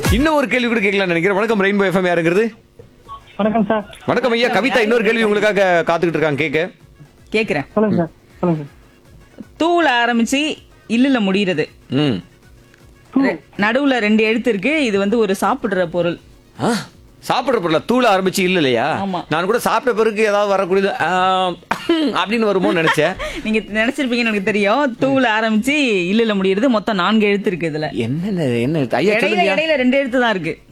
இன்னும் ஒரு கேள்வி கூட கேட்கலாம்னு நினைக்கிறேன் வணக்கம் ரெயின்போ எஃப்எம் யாருங்கிறது வணக்கம் சார் வணக்கம் ஐயா கவிதா இன்னொரு கேள்வி உங்களுக்காக காத்துக்கிட்டு இருக்காங்க கேட்க கேக்குறேன் சொல்லுங்க சார் சொல்லுங்க சார் தூள ஆரம்பிச்சு இல்லுல முடிகிறது ம் ரெ- நடுவுல ரெண்டு எழுத்து இருக்கு இது வந்து ஒரு சாப்பிடுற பொருள் ஆ, சாப்பிடுற பொருளா தூள ஆரம்பிச்சு இல்ல இல்லையா ஆமா. நான் கூட சாப்பிட்ட பிறகு ஏதாவது வரக்கூடியது ஆ, அப்படின்னு வருமோன்னு நினைச்சேன் நீங்க நினைச்சிருப்பீங்கன்னு எனக்கு தெரியும் தூள ஆரம்பிச்சு இல்லுல முடிகிறது மொத்தம் நான்கு எழுத்து இருக்கு இதுல என்ன என்ன ஐயா இடையில சொல்லுங்க இடையில ரெண்டு எழுத்து தான் இருக்கு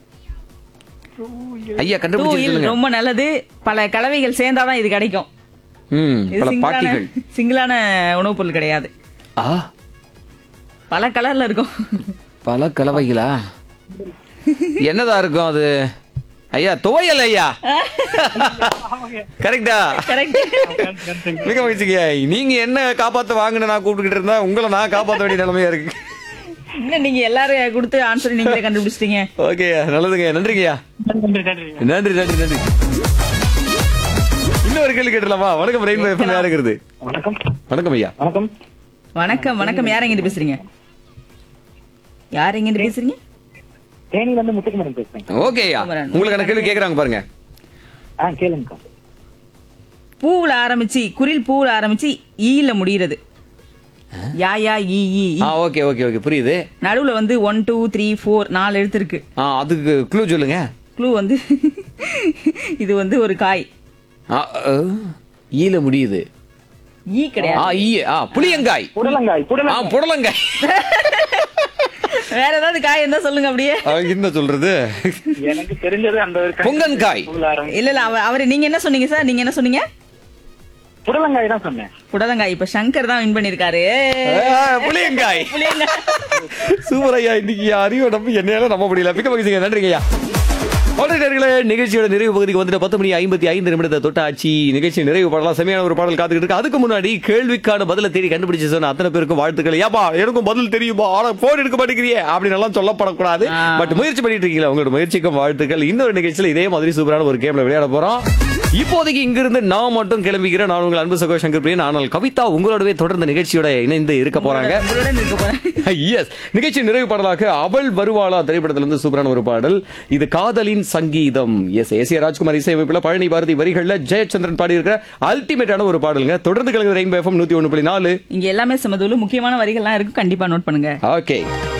ஐயா தூ கண்டுபிடிச்சு இல் சொல்லுங்க ரொம்ப நல்லது பல கலவைகள் சேர்ந்தாதான் இது கிடைக்கும் ம் இது பல சிங்கிளான பாட்டிகள் சிங்கிளான உணவுப் பொருள் கிடையாது ஆ பல கலர்ல இருக்கும் பல கலவைகளா என்னதா இருக்கும் அது ஐயா துவையல் ஐயா கரெக்டா கரெக்ட் மிக மகிழ்ச்சிங்க நீங்க என்ன காப்பாத்த வாங்கின நான் கூப்பிட்டுக்கிட்டு இருந்தா உங்களை நான் காப்பாத்த வேண்டிய நிலைமையா இருக்கு என்ன நீங்க எல்லாரும் கொடுத்து ஆன்சர் நீங்களே கண்டுபிடிச்சிட்டீங்க ஓகே நல்லதுங்க நன்றிங்கய்யா நன்றி நன்றி நன்றி நன்றி நன்றி இன்னொரு கேள்வி கேட்டலாமா வணக்கம் ரெயின்போ எஃப்எம் யாருங்கிறது வணக்கம் வணக்கம் ஐயா வணக்கம் வணக்கம் வணக்கம் யார் எங்கிட்டு பேசுறீங்க யார் எங்கிட்டு பேசுறீங்க தேனியில இருந்து முத்துக்குமரன் பேசுறேன் ஓகே ஐயா உங்களுக்கான கேள்வி கேக்குறாங்க பாருங்க ஆ கேளுங்கக்கா பூவுல ஆரம்பிச்சு குரில் பூவுல ஆரம்பிச்சு ஈல முடிகிறது யா யா ஈ ஈ ஈ. ஆ ஓகே ஓகே ஓகே புரியுது நடுவுல வந்து ஒன் டூ த்ரீ ஃபோர் நாலு எழுத்து இருக்கு ஆ அதுக்கு க்ளூ சொல்லுங்க க்ளூ வந்து இது வந்து ஒரு காய் ஆ, அ, ஈல முடியுது ஈ கிடையாது ஆ ஈ ஆ புளியங்காய் புடலங்காய் ஆ புடலங்காய் புடலங்காய் வேற ஏதாவது காய் இருந்தா சொல்லுங்க அப்படியே ஆ, என்ன சொல்றது எனக்கு தெரிஞ்சது அந்த ஒரு காய். பொங்கன்காய் புலாரம். இல்ல இல்ல அவ- அவரு நீங்க என்ன சொன்னீங்க சார் நீங்க என்ன சொன்னீங்க புடலங்காய் தான் சொன்னேன் புடலங்காய் இப்ப சங்கர் தான் வின் பண்ணிருக்காரு ஆ, புளியங்காய் புளியங்காய். சூப்பர் ஐயா இன்னைக்கு அறிவை நம்ப என்னையால நம்ப முடியல மிக்க மகிழ்ச்சிங்க நன்றிங்க ஐயா ஆல்ரெடி நிகழ்ச்சியோட நிறைவு பகுதிக்கு வந்துட்டு பத்து மணி ஐம்பத்தி ஐந்து நிமிடத்தை தொட்டாச்சு நிகழ்ச்சி நிறைவு பாடலாம் செமையான ஒரு பாடல் காத்துக்கிட்டு இருக்கு அதுக்கு முன்னாடி கேள்விக்கான பதில தேடி கண்டுபிடிச்சு சொன்ன அத்தனை பேருக்கும் வாழ்த்துக்கள் ஏப்பா எனக்கும் பதில் தெரியுமா ஆனா போன் எடுக்க மாட்டேங்கிறியே அப்படின்னு எல்லாம் சொல்லப்படக்கூடாது ஆ. பட் முயற்சி பண்ணிட்டு இருக்கீங்களா உங்களோட முயற்சிக்கும் வாழ்த்துக்கள் இன்னொரு நிகழ்ச்சியில இதே மாதிரி சூப்பரான ஒரு கேம்ல விளையாட போறோம் இப்போதைக்கு இங்கிருந்து நான் மட்டும் கிளம்பிக்கிறேன் நான் உங்கள் அன்பு சகோ சங்கர் பிரியன் ஆனால் கவிதா உங்களோடவே தொடர்ந்து நிகழ்ச்சியோட இணைந்து இருக்க போறாங்க உங்களுடன் இருக்க போறேன் எஸ் நிகழ்ச்சி நிறைவு பாடலாக அவள் வருவாளா திரைப்படத்திலிருந்து சூப்பரான ஒரு பாடல் இது காதலின் சங்கீதம் எஸ் எஸ் ஏ ராஜ்குமார் இசையமைப்புல பழனி பாரதி வரிகள்ல ஜெயச்சந்திரன் பாடியிருக்கிற அல்டிமேட்டான ஒரு பாடலுங்க தொடர்ந்து கலந்து ரெயின்போ எஃப்எம் நூத்தி ஒன்று புள்ளி நாலு இங்க எல்லாமே சமதூளு முக்கியமான வரிகள்லாம் இருக்கு கண்டிப்பா நோட் பண்ணுங்க ஓகே